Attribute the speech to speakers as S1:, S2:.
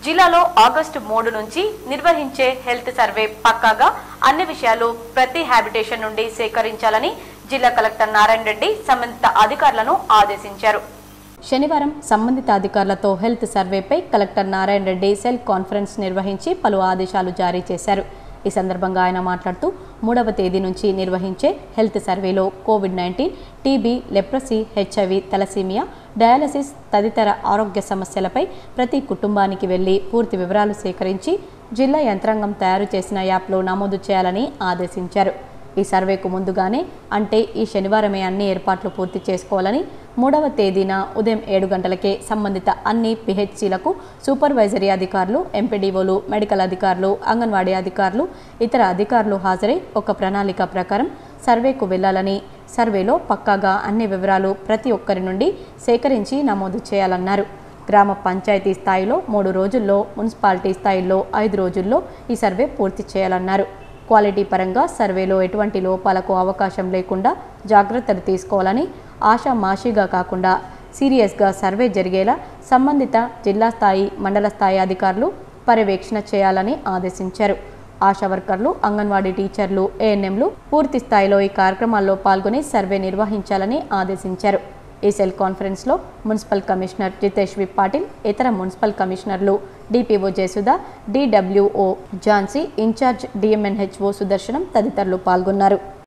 S1: జిల్లాలో ఆగస్టు మూడు నుంచి నిర్వహించే హెల్త్ సర్వే పక్కాగా అన్ని విషయాలు ప్రతి హ్యాబిటేషన్ నుండి సేకరించాలని జిల్లా కలెక్టర్ నారాయణ రెడ్డి సంబంధిత అధికారులను ఆదేశించారు
S2: శనివారం సంబంధిత అధికారులతో హెల్త్ సర్వేపై collector Narayana Reddy cell conference నిర్వహించి పలు ఆదేశాలు జారీ చేశారు ఈ సందర్భంగా ఆయన మాట్లాడుతూ మూడవ తేదీ నుంచి నిర్వహించే హెల్త్ సర్వేలో covid nineteen TB leprosy HIV thalassemia dialysis తదితర ఆరోగ్య సమస్యలపై ప్రతి కుటుంబానికి వెళ్లి పూర్తి వివరాలు సేకరించి జిల్లా యంత్రాంగం తయారు చేసిన యాప్లో నమోదు చేయాలని ఆదేశించారు ఈ సర్వేకు ముందుగానే అంటే ఈ శనివారమే అన్ని ఏర్పాట్లు పూర్తి చేసుకోవాలని మూడవ తేదీన ఉదయం ఏడు గంటలకే సంబంధిత అన్ని పిహెచ్సిలకు సూపర్వైజరీ అధికారులు ఎంపీడీఓలు మెడికల్ అధికారులు అంగన్వాడీ అధికారులు ఇతర అధికారులు హాజరై ఒక ప్రణాళిక ప్రకారం సర్వేకు వెళ్లాలని సర్వేలో పక్కాగా అన్ని వివరాలు ప్రతి ఒక్కరి నుండి సేకరించి నమోదు చేయాలన్నారు గ్రామ పంచాయతీ స్థాయిలో మూడు రోజుల్లో మున్సిపాలిటీ స్థాయిలో ఐదు రోజుల్లో ఈ సర్వే పూర్తి చేయాలన్నారు క్వాలిటీ పరంగా సర్వేలో ఎటువంటి లోపాలకు అవకాశం లేకుండా జాగ్రత్తలు తీసుకోవాలని ఆషామాషిగా కాకుండా సీరియస్గా సర్వే జరిగేలా సంబంధిత జిల్లా స్థాయి మండల స్థాయి అధికారులు పర్యవేక్షణ చేయాలని ఆదేశించారు ఆశా వర్కర్లు అంగన్వాడీ టీచర్లు ఏఎన్ఎంలు పూర్తి స్థాయిలో ఈ కార్యక్రమాల్లో పాల్గొని సర్వే నిర్వహించాలని ఆదేశించారు ఈ సెల్ కాన్ఫరెన్స్లో municipal commissioner Jitesh V Patil ఇతర మున్సిపల్ కమిషనర్లు DPO Jayasudha DWO Jhansi incharge DMNHO Sudarshanam తదితరులు పాల్గొన్నారు